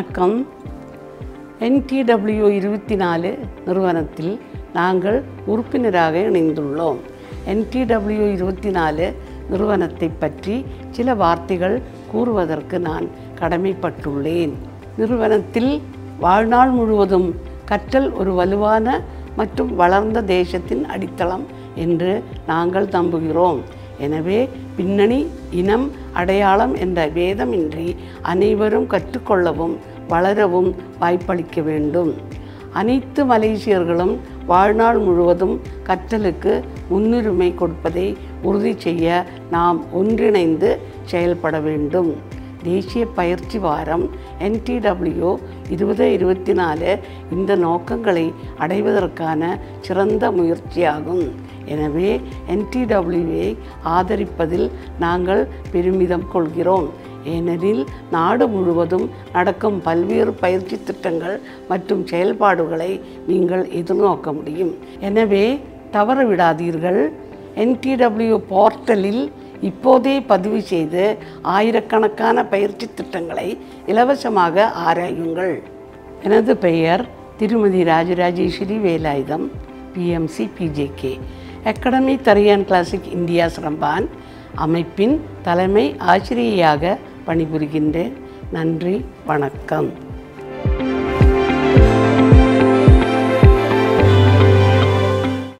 வணக்கம் என்டிடபிள்யூ இருபத்தி நாலு நிறுவனத்தில் நாங்கள் உறுப்பினராக இணைந்துள்ளோம் என்டிடபிள்யூ இருபத்தி நாலு நிறுவனத்தை பற்றி சில வார்த்தைகள் கூறுவதற்கு நான் கடமைப்பட்டுள்ளேன் நிறுவனத்தில் வாழ்நாள் முழுவதும் கற்றல் ஒரு வலுவான மற்றும் வளர்ந்த தேசத்தின் அடித்தளம் என்று நாங்கள் நம்புகிறோம் எனவே பின்னணி இனம் அடையாளம் என்ற வேதமின்றி அனைவரும் கற்றுக்கொள்ளவும் வளரவும் வாய்ப்பளிக்க வேண்டும் அனைத்து மலேசியர்களும் வாழ்நாள் முழுவதும் கற்றலுக்கு முன்னுரிமை கொடுப்பதை உறுதி செய்ய நாம் ஒன்றிணைந்து செயல்பட வேண்டும் தேசிய பயிற்சி வாரம் என்டிடபிள்யூ இருபது இருபத்தி நாலு இந்த நோக்கங்களை அடைவதற்கான சிறந்த முயற்சியாகும் எனவே என்டிடபிள்யூவை ஆதரிப்பதில் நாங்கள் பெருமிதம் கொள்கிறோம் ஏனெனில் நாடு முழுவதும் நடக்கும் பல்வேறு பயிற்சி திட்டங்கள் மற்றும் செயல்பாடுகளை நீங்கள் எதிர்நோக்க முடியும் எனவே தவறவிடாதீர்கள் என்டிடபிள்யூ போர்ட்டலில் இப்போதே பதிவு செய்து ஆயிரக்கணக்கான பயிற்சி திட்டங்களை இலவசமாக ஆராயுங்கள் எனது பெயர் திருமதி Rajarajeswari Velayutham PMC BJK academy தரியான் கிளாசிக் இந்தியா சிரம்பான் அமைப்பின் தலைமை ஆசிரியையாக பணிபுரிகின்றேன் நன்றி வணக்கம்